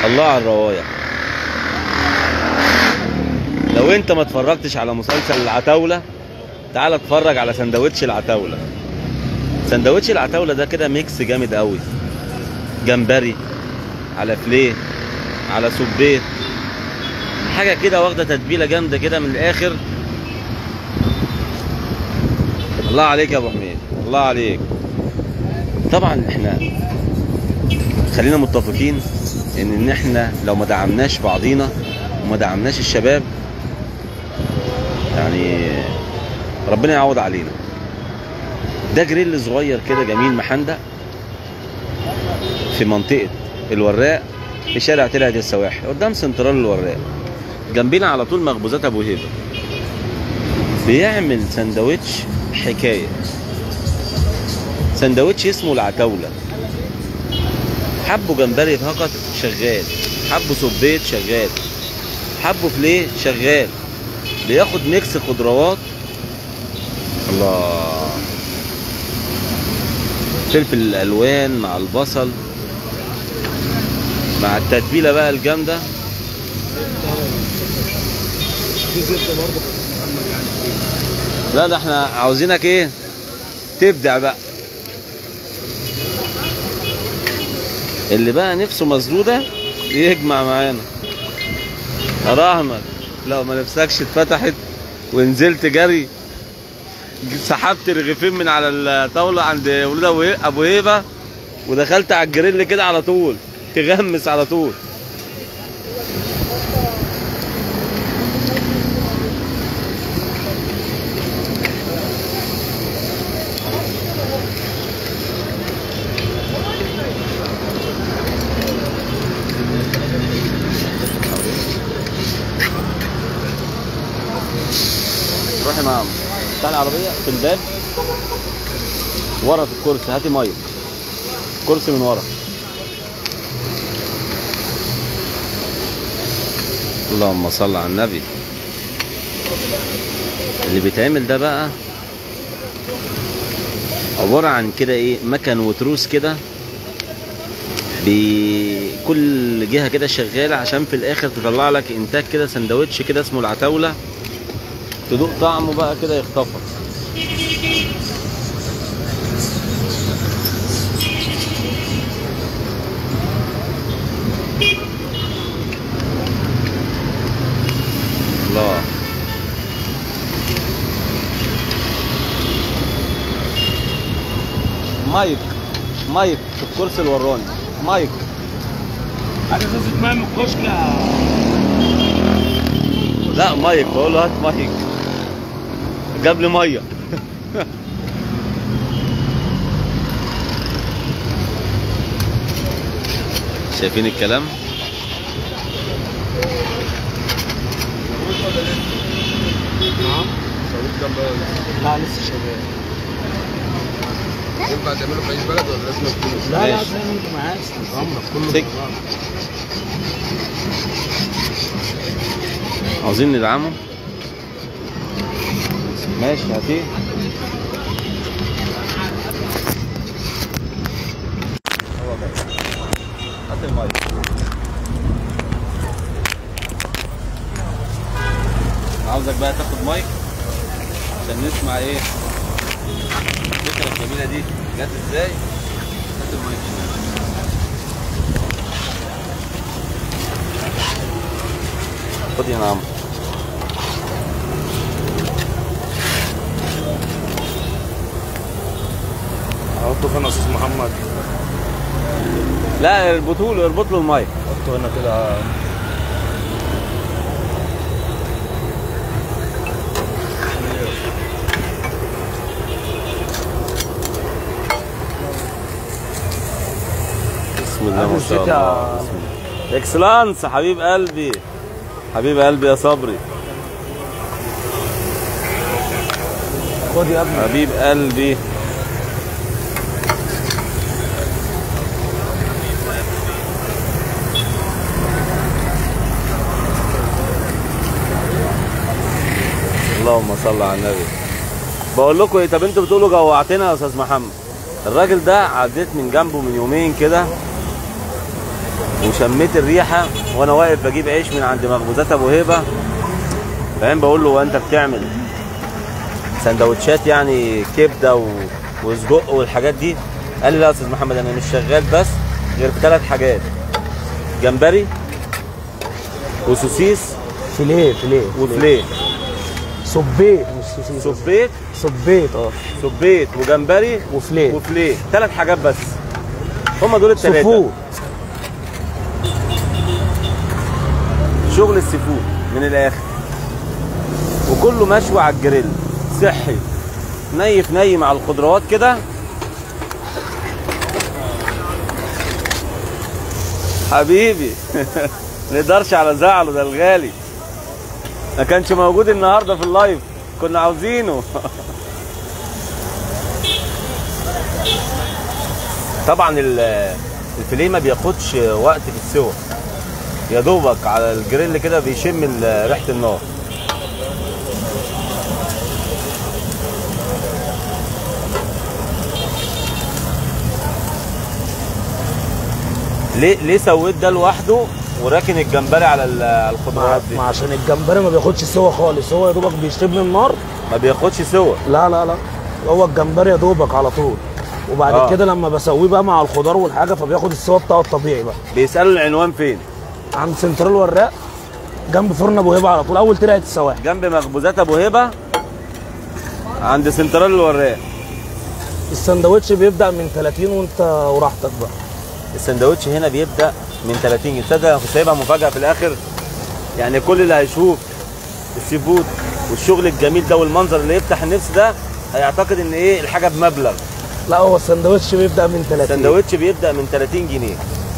الله على الروايح لو انت ما اتفرجتش على مسلسل العتاولة تعال اتفرج على سندوتش العتاولة سندوتش العتاولة ده كده ميكس جامد قوي جمبري على فليه على سبيت حاجة كده واخدة تتبيلة جامدة كده من الآخر الله عليك يا أبو حميد الله عليك طبعا احنا خلينا متفقين ان ان احنا لو ما دعمناش بعضينا وما دعمناش الشباب يعني ربنا يعوض علينا ده جريل صغير كده جميل محندق في منطقة الوراق في شارع تلعة السواحل قدام سنترال الوراق جنبنا على طول مخبوزات ابو هيبه بيعمل سندوتش حكايه سندوتش اسمه العتاوله حبه جمبري فقط شغال حبه صبيت شغال حبه فليه شغال بياخد ميكس خضروات الله فلفل الالوان مع البصل مع التتبيله بقى الجامده في زبده برضه لا ده احنا عاوزينك ايه تبدع بقى اللي بقى نفسه مسدوده يجمع معانا اراهنك لو ما نفسكش اتفتحت ونزلت جري سحبت رغيفين من على الطاوله عند ولاد ابو هي- ابو هيبه ودخلت على الجريل كده على طول تغمس على طول روحي مع عم بتاع العربية في الباب ورا في الكرسي هاتي مية كرسي من ورا اللهم صل على النبي اللي بيتعمل ده بقى عبارة عن كده ايه مكن وتروس كده بكل جهة كده شغالة عشان في الآخر تطلع لك إنتاج كده سندوتش كده اسمه العتاولة تدوق طعمه بقى كده يخطفك الله مايك مايك في الكرسي الوراني مايك على اساس تمام الكشك لا مايك بقول له هات مايك جاب لي ميه شايفين الكلام نعم لا لسه شغال ينفع تعمله في اي بلد ولا لازم تكون لا لا ماشي. زي ما انت معاك عمرك كله سك. بالراحة. عاوزين ندعمه ماشي هاتيه هو ده. هات المايك عاوزك بقى تاخد مايك عشان نسمع ايه الفكره الجميله دي جت ازاي هات المايك خد يا نعم احطه فين يا استاذ محمد لا اربطوا له اربط له المايك احطه هنا كده بسم الله ما عارف شاء الزيت يا- الله بسم الله. اكسلانس حبيب قلبي حبيب قلبي يا صبري خد يا ابني حبيب قلبي اللهم صل على النبي بقول لكم ايه طب انتوا بتقولوا جوعتنا يا استاذ محمد الراجل ده عديت من جنبه من يومين كده وشميت الريحه وانا واقف بجيب عيش من عند مخبوزات ابو هيبه فاهم بقول له هو انت بتعمل سندوتشات يعني كبده و... وسجق والحاجات دي قال لي لا يا استاذ محمد انا مش شغال بس غير في ثلاث حاجات جمبري وسوسيس فيليه فيليه وفليه صبيت مش سوسيس سبيت صبيت اه سبيت وجمبري وفليه وفليه ثلاث حاجات بس هم دول الثلاثه سفود شغل السيفود من الاخر وكله مشوي على الجريل صحي ني في ني مع الخضروات كده حبيبي نقدرش على زعله ده الغالي ما كانش موجود النهارده في اللايف كنا عاوزينه طبعا ال- الفيليه ما بياخدش وقت في السوى يا دوبك على الجريل كده بيشم ال- ريحه النار ليه ليه سويت ده لوحده وراكن الجمبري على ال- على مع الخضروات دي مع عشان الجمبري ما بياخدش سوا خالص هو يا دوبك بيشرب من النار ما بياخدش سوى لا لا لا هو الجمبري يا دوبك على طول وبعد آه. آه. كده لما بسويه بقى مع الخضار والحاجه فبياخد السوا بتاعه الطبيعي بقى بيسالوا العنوان فين عند سنترال وراق جنب فرن ابو هبه على طول اول ترعه السواحل جنب مخبوزات ابو هبه عند سنترال الوراق السندوتش بيبدا من 30 وانت وراحتك بقى السندوتش هنا بيبدا من 30 جنيه تصدق انا كنت سايبها مفاجاه في الاخر يعني كل اللي هيشوف السي فود والشغل الجميل ده والمنظر اللي يفتح النفس ده هيعتقد ان ايه الحاجه بمبلغ لا هو السندوتش بيبدا من 30 السندوتش بيبدا من 30 جنيه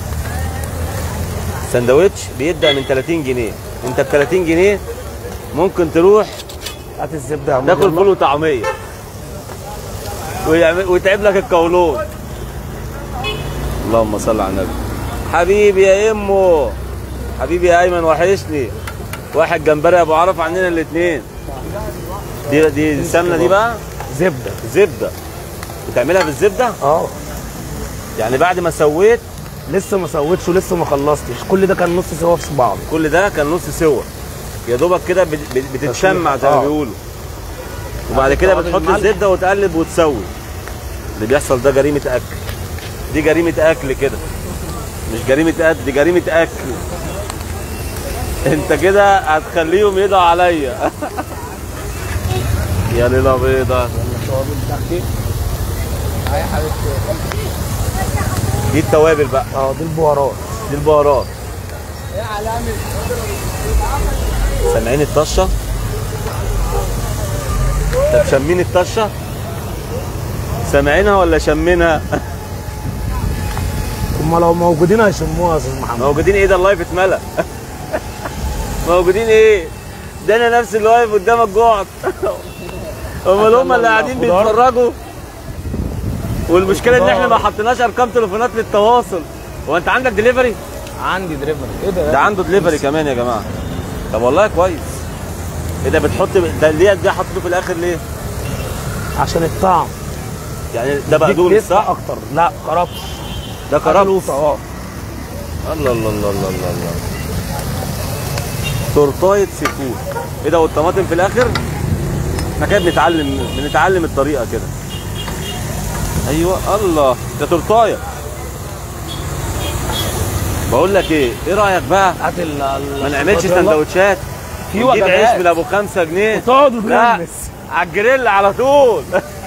السندوتش بيبدا من 30 جنيه انت ب 30 جنيه ممكن تروح هات الزبده يا عم تاكل يلا. فول وطعميه ويعمل ويتعب لك القولون اللهم صل على النبي حبيبي يا امو حبيبي يا ايمن وحشني واحد جمبري ابو عرف عننا الاثنين دي دي السمنه دي بقى زبده زبده بتعملها بالزبده اه يعني بعد ما سويت لسه ما سويتش ولسه ما خلصتش كل ده كان نص سوا في بعض كل ده كان نص سوا يا دوبك كده بت- بت- بتتشمع زي ما آه. بيقولوا وبعد كده بعد بتحط الملح. الزبده وتقلب وتسوي اللي بيحصل ده جريمه اكل دي جريمه اكل كده مش جريمه قد دي جريمه اكل انت كده هتخليهم يدعوا عليا يا ليله بيضه اي حبيبتي دي التوابل بقى اه دي البهارات دي البهارات ايه علامه سامعين الطشه طب شامين الطشه سامعينها ولا شامينها هم لو موجودين هيشموها يا استاذ محمد موجودين ايه ده اللايف اتملى موجودين ايه ده انا نفس اللي واقف قدامك جعت امال هم اللي قاعدين خضار. بيتفرجوا والمشكله ان احنا ما حطيناش ارقام تليفونات للتواصل هو انت عندك دليفري عندي دريفر ايه ده ده عنده دليفري كمان يا جماعه طب والله كويس ايه ده بتحط ده ليه ده حطيته في الاخر ليه عشان الطعم يعني ده بقدونس ديك صح اكتر لا كرفس ده كرفس اه الله الله الله الله الله الله تورتايه سي فود ايه ده والطماطم في الاخر احنا كده بنتعلم بنتعلم الطريقه كده ايوه الله ده تورتايه بقول لك ايه ايه رايك بقى هات ال ال- ما نعملش يلا. سندوتشات في ونجيب وجبات. عيش من ابو خمسة جنيه وتقعدوا لا تغمس. على الجريل على طول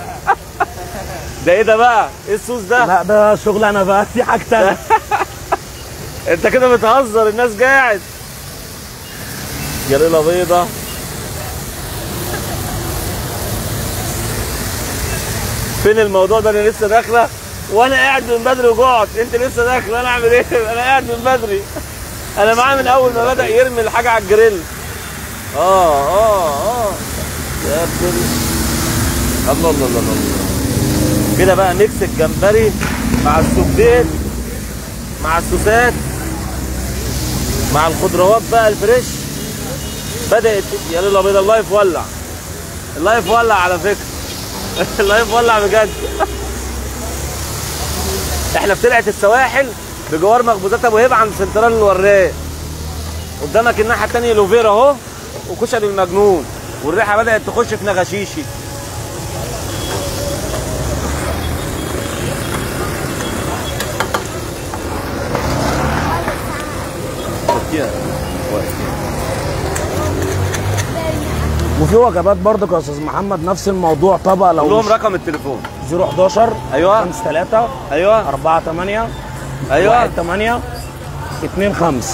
ده ايه ده بقى ايه الصوص ده لا ده شغل انا بقى دي حاجه تانية انت كده بتهزر الناس قاعد جريلة بيضة فين الموضوع ده انا لسه داخله وانا قاعد من بدري وجعت انت لسه داخل انا اعمل ايه انا قاعد من بدري انا معاه من اول ما بدا يرمي الحاجه على الجريل اه اه اه يا ابن الله الله الله الله كده بقى ميكس الجمبري مع السبيت مع السوسات مع الخضروات بقى الفريش بدأت يا ليلة بيضة اللايف ولع اللايف ولع على فكرة اللايف ولع بجد احنا في طلعة السواحل بجوار مخبوزات ابو هيبه عند سنترال الوراق قدامك الناحيه الثانيه لوفيرا اهو وكشري المجنون والريحه بدات تخش في نغشيشي وفي وجبات برضك يا استاذ محمد نفس الموضوع طبق قول لو لهم رقم التليفون 011 ايوه 5 3 ايوه 4 8 ايوه 1 8 2 5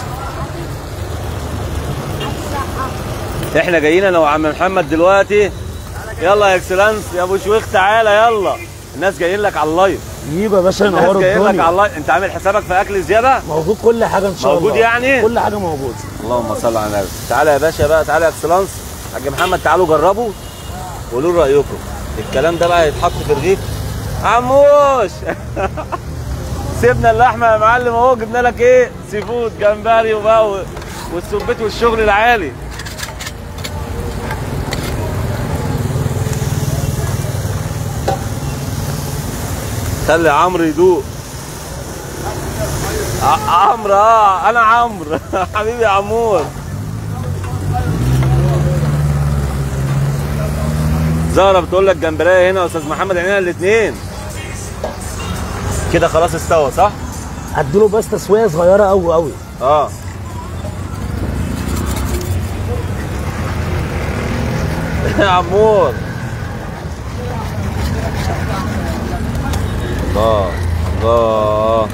احنا جايين انا وعم محمد دلوقتي يلا يا اكسلانس يا ابو شويخ تعالى يلا الناس جايين لك على اللايف يجوا يا باشا الناس ينوروا جايين لك على الدنيا اللايف انت عامل حسابك في اكل زياده موجود كل حاجه ان شاء الله موجود يعني؟ كل حاجه موجود اللهم صل على النبي تعالى يا باشا بقى تعالى يا اكسلانس حاج محمد تعالوا جربوا وقولوا لي رايكم الكلام ده بقى هيتحط في الرغيف عموش سيبنا اللحمه يا معلم اهو جبنا لك ايه سي فود جمبري وبقى و- والسبيت والشغل العالي خلي عمرو يدوق ع- عمرو اه انا عمرو حبيبي يا عمور زهره بتقول لك جمبريه هنا يا استاذ محمد عينينا الاثنين كده خلاص استوى صح؟ هديله بس تسويه صغيره قوي قوي اه يا عمور الله الله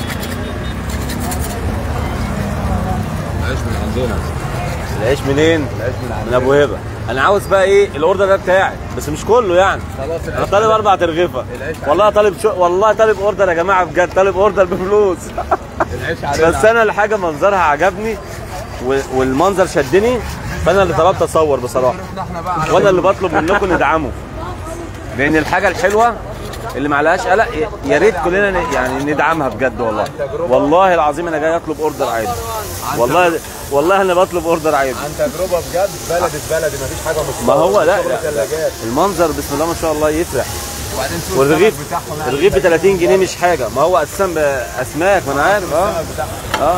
العيش من عندنا العيش منين؟ العيش من من عندنا ابو هبه انا عاوز بقى ايه الاوردر ده بتاعي بس مش كله يعني خلاص انا العيش طالب اربع ترغيفه العيش والله طالب شو... والله طالب اوردر يا جماعه بجد طالب اوردر بفلوس العيش علينا بس انا الحاجه منظرها عجبني و... والمنظر شدني فانا اللي طلبت اصور بصراحه احنا بقى على وانا اللي بطلب منكم ندعمه لان الحاجه الحلوه اللي ما عليهاش قلق ي- يا ريت كلنا ن- يعني ندعمها بجد والله والله العظيم انا جاي اطلب اوردر عادي والله والله انا بطلب اوردر عادي عن تجربه بجد بلدي في بلدي مفيش حاجه مش ما هو لا, شغل لا, لا ثلاجات المنظر بسم الله ما شاء الله يفرح وبعدين سوق والرغيف السمك بتاعهم يعني الرغيف ب 30 جنيه مش حاجه ما هو اساسا ب- اسماك ما انا عارف اه السمك بتاعهم اه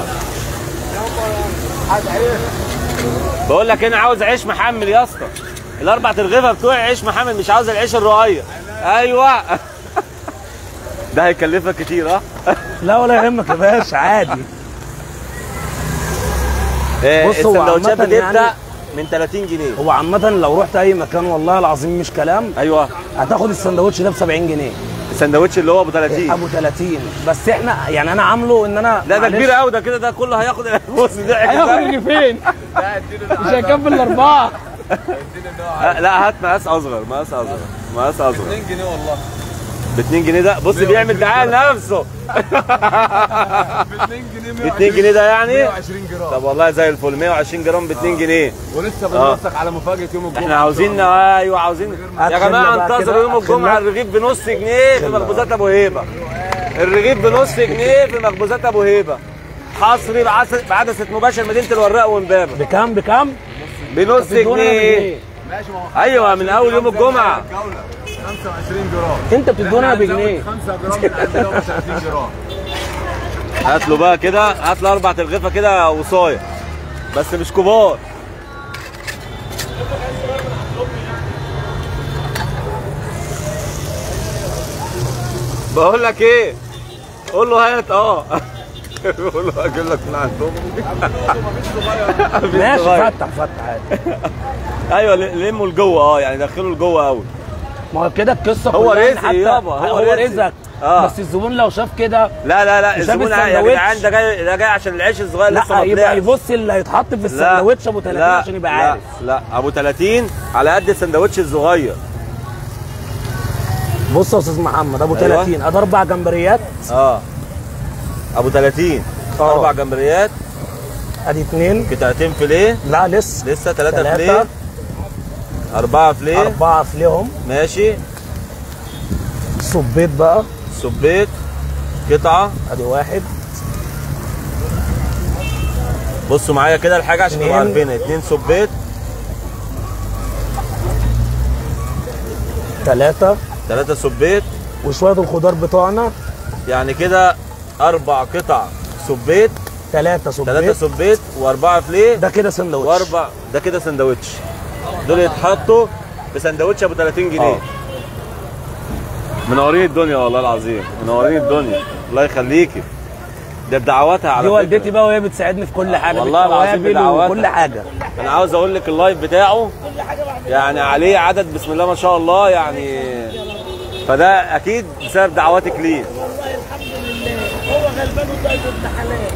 حاجه عيش بقول لك انا عاوز عيش محمل يا اسطى الاربع ترغيفه بتوعي عيش محمل مش عاوز العيش الرقيق ايوه ده هيكلفك كتير اه لا ولا يهمك يا باشا عادي إيه، بص، هو السندوتشات عامة بتبدا يعني- من 30 جنيه هو عامة لو رحت أي مكان والله العظيم مش كلام ايوه هتاخد السندوتش ده ب 70 جنيه السندوتش اللي هو ابو 30 أبو 30 بس إحنا يعني أنا عامله إن أنا لا ده معلش- كبير قوي ده كده ده كله هياخد بص ده هياخد رغيفين مش هيكفي الاربعه آه، لا هات مقاس اصغر مقاس اصغر مقاس اصغر 2 جنيه والله ب 2 جنيه ده بص بيعمل دعايه لنفسه ب 2 جنيه ب 2 جنيه ده يعني 120 جرام طب والله زي الفل 120 جرام ب 2 جنيه ولسه بنوثق على مفاجاه يوم الجمعه احنا عاوزين ايوه عاوزين يا أدخل جماعه بقى انتظروا كده، يوم أدخل الجمعه بقى. الرغيف بنص جنيه في مخبوزات ابو هيبه الرغيف بنص جنيه في مخبوزات ابو هيبه حصري بعس- بعدسه مباشر مدينه الوراق وامبابه بكام بكام؟ بنص تدونا جنيه ماشي ما هو ايوه من اول يوم الجمعه الجوله 25 جرام أنت بتدونا بجنيه 5 جرام من عندنا و 30 جرام هات له بقى كده هات له اربع ترغيفه كده وصايه بس مش كبار بقول لك ايه قول له هات اه قول له اجيب لك من عندهم ماشي صغير. فتح فتح عادي ايوه لموا لجوه اه يعني دخلوا لجوه قوي ما هو كده القصة هو كلها إن رزق حتى يابا، هو هو رزق. رزقك آه. بس الزبون لو شاف كده لا لا لا شاف الزبون يا السندوتش. جدعان ده جاي ده جاي عشان العيش الصغير لسه لا ما يبقى طلعش. يبص اللي هيتحط في السندوتش ابو 30 لا، عشان يبقى لا، عارف لا ابو 30 على قد السندوتش الصغير بص يا استاذ محمد ابو أيوة. 30 ادي اربع جمبريات اه ابو 30 آه. اربع جمبريات ادي اثنين قطعتين فيليه لا لسه لسه ثلاثة تلاتة. فيليه أربعة فيليه اربعه فيهم ماشي صبيت بقى سبيت قطعة ادي واحد بصوا معايا كده الحاجة عشان تبقوا اتنين. عارفينها اتنين سبيت ثلاثه ثلاثة سبيت وشويه الخضار بتوعنا يعني كده اربع قطع سبيت ثلاثة ثلاثه سبيت سبيت واربعه فليه ده كده سندوتش واربع ده كده سندوتش دول يتحطوا في سندوتش ابو 30 جنيه آه. منورين الدنيا والله العظيم منورين الدنيا الله يخليكي ده بدعواتها على دي فكرة. والدتي بقى وهي بتساعدني في كل حاجة والله العظيم بالتوابل بدعواتها. وكل حاجة انا عاوز اقول لك اللايف بتاعه يعني عليه عدد بسم الله ما شاء الله يعني فده اكيد بسبب دعواتك ليه هو غلبان وطيب ابن حلال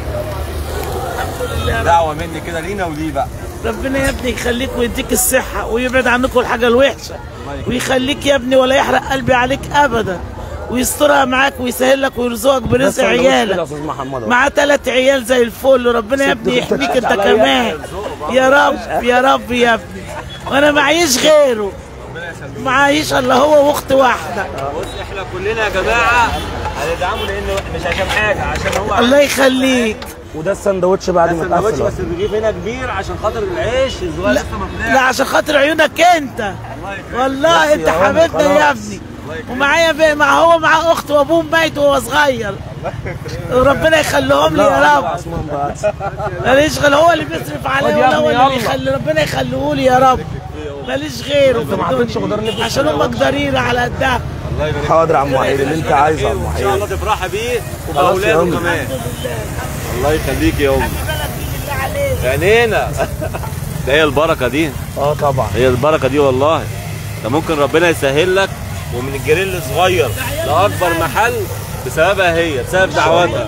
دعوه مني كده لينا وليه بقى ربنا يا ابني يخليك ويديك الصحة ويبعد عنكم الحاجة الوحشة ويخليك يا ابني ولا يحرق قلبي عليك أبدا ويسترها معاك ويسهل لك ويرزقك ده برزق السندوتش كده يا عيالك استاذ محمد أهو. مع ثلاث عيال زي الفل ربنا يا ابني يحميك انت كمان يا رب يا رب يا ابني وانا معيش غيره معيش الا هو واخت واحده بص احنا كلنا يا جماعه هندعمه لان مش عشان حاجه عشان هو الله يخليك وده السندوتش بعد ما السندوتش اتقفل بس الرغيف هنا كبير عشان خاطر العيش الصغير لا لسه ما طلعش. لا عشان خاطر عيونك انت والله انت يا عم، حبيبنا يا خلاص. ابني ومعايا بي- مع هو مع اخته وابوه ميت وهو صغير وربنا يخليهم لي يا رب عثمان بقى ماليش غير هو اللي بيصرف عليا خد يا ولا هو ابني اللي يلا. بيخلي ربنا يخليه لي يا رب ماليش غيره في ما حطيتش الدنيا. خضار ليه في عشان هم قدرين على قدها الله يبارك حاضر يا عم وحيد اللي انت عايزه يا عم ان شاء وحيد الله تفرحي بيه خلاص يا وباولاده أمي. كمان الله يخليك يا امي بالله عليك عينينا ده هي البركه دي اه طبعا هي البركه دي والله ده ممكن ربنا يسهل لك ومن الجريل صغير لاكبر محل بسببها هي بسبب دعواتها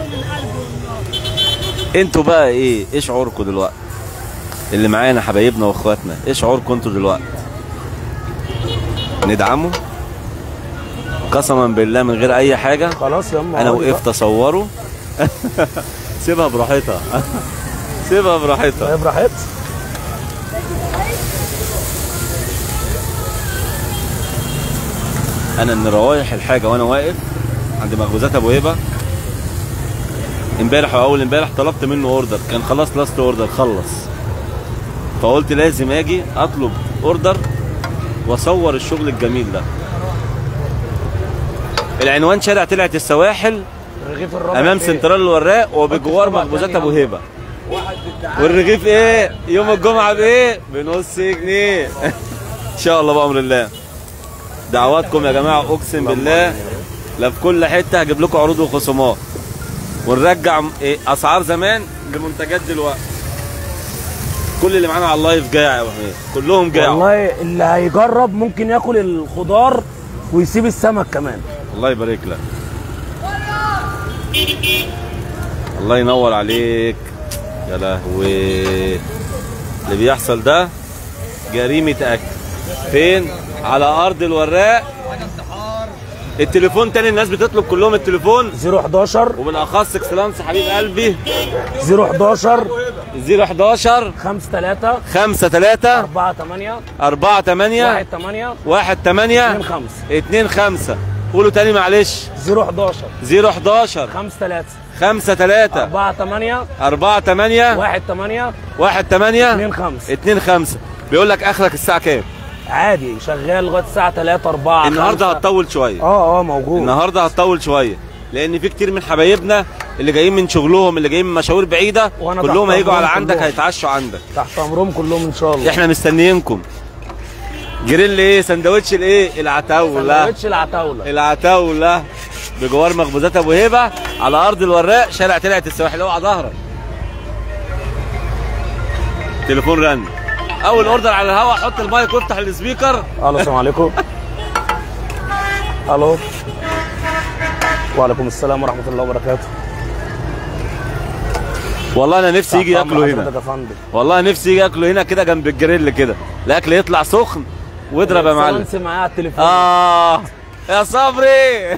انتوا بقى ايه ايه شعوركم دلوقتي اللي معانا حبايبنا واخواتنا ايه شعوركم انتوا دلوقتي ندعمه قسما بالله من غير اي حاجه خلاص يا عم انا اقعدي وقفت اصوره سيبها براحتها سيبها بقى. براحتها طيب راحت انا من روايح الحاجه وانا واقف عند مخبوزات ابو هبه امبارح واول امبارح طلبت منه اوردر كان خلاص لاست اوردر خلص فقلت لازم اجي اطلب اوردر واصور الشغل الجميل ده العنوان شارع طلعت السواحل الرغيف الرابع امام فين؟ سنترال الوراق وبجوار طبق مخبوزات تاني ابو هبه والرغيف ايه يوم الجمعه بايه بنص جنيه ان شاء الله بامر الله دعواتكم يا جماعه اقسم بالله لا في كل حته هجيب لكم عروض وخصومات ونرجع إيه اسعار زمان لمنتجات دلوقتي كل اللي معانا على اللايف جاع يا ابو حميد كلهم جاعوا والله اللي هيجرب ممكن ياكل الخضار ويسيب السمك كمان الله يبارك لك الله ينور عليك يا لهوي اللي بيحصل ده جريمة أكل فين؟ على أرض الوراق التليفون تاني الناس بتطلب كلهم التليفون 011 وبالأخص اكسلانس حبيب قلبي 011 011 5 3 5 3 4 8 4 8 1 8 1 8 2 5 2 5 قولوا تاني معلش 011 011 5 3 5 3 4 8 4 8 1 8 1 8 2 5 2 5 بيقول لك اخرك الساعه كام عادي شغال لغايه الساعه 3 4 النهارده 5. هتطول شويه اه اه موجود النهارده هتطول شويه لان في كتير من حبايبنا اللي جايين من شغلهم اللي جايين من مشاوير بعيده وأنا كلهم تحت هيجوا على أمرهم عندك كلهم. هيتعشوا عندك تحت امرهم كلهم ان شاء الله احنا مستنيينكم جريل ايه سندوتش الايه العتاوله سندوتش العتاوله العتاوله بجوار مخبوزات ابو هبه على ارض الوراق شارع طلعت السواحل اوعى ظهرك تليفون رن اول اوردر على الهواء حط المايك وافتح السبيكر الو السلام عليكم الو وعليكم السلام ورحمه الله وبركاته والله انا نفسي يجي تحت أمر ياكلوا حضرتك هنا يا فندم والله نفسي يجي ياكلوا هنا كده جنب الجريل كده الاكل يطلع سخن واضرب يا معلم فرنسي معايا على التليفون اه يا صبري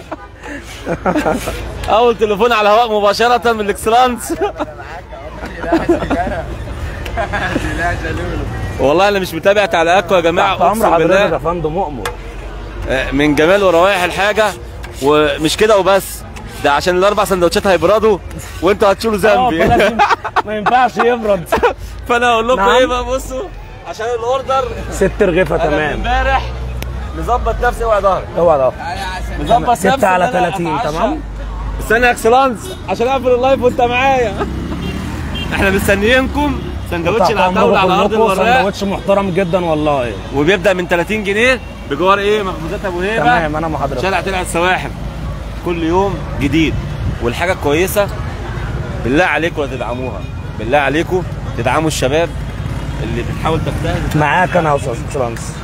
اول تليفون على الهواء مباشره من الاكسلانس والله انا مش متابع تعليقاتكم يا جماعه تحت امر اقسم حضرتك يا بالله فندم مؤمر آه، من جمال وروائح الحاجه ومش كده وبس ده عشان الاربع سندوتشات هيبردوا وانتوا هتشيلوا اه ذنبي فلازم ما ينفعش يبرد فانا اقول لكم نعم. ايه بقى بصوا عشان الاوردر ست رغيفه انا من تمام امبارح مظبط نفسي اوعى ظهري اوعى ده مظبط نفسي ستة على إن أنا 30 أتعشى تمام استنى يا اكسلانس عشان اقفل اللايف وانت معايا احنا مستنيينكم سندوتش تحت العتاوله على ارض أمركم، الوراق سندوتش محترم جدا والله وبيبدا من 30 جنيه بجوار ايه مخبوزات ابو هيبه تمام انا مع حضرتك شارع تلع السواحل كل يوم جديد والحاجه الكويسه بالله عليكم لا تدعموها بالله عليكم تدعموا الشباب اللي بتحاول تجتهد معاك انا يا استاذ اكسلانس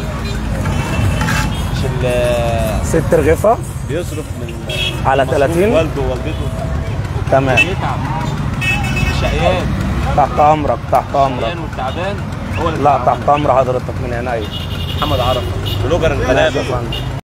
مش اللي ست رغيفه بيصرف من على مصروف 30 والده ووالدته تمام بيتعب الشقيان تحت امرك تحت امرك الشقيان والتعبان هو اللي لا بيتعب. تحت امر حضرتك من عينيا محمد عرفه بلوجر ماشي الغلابه يا فندم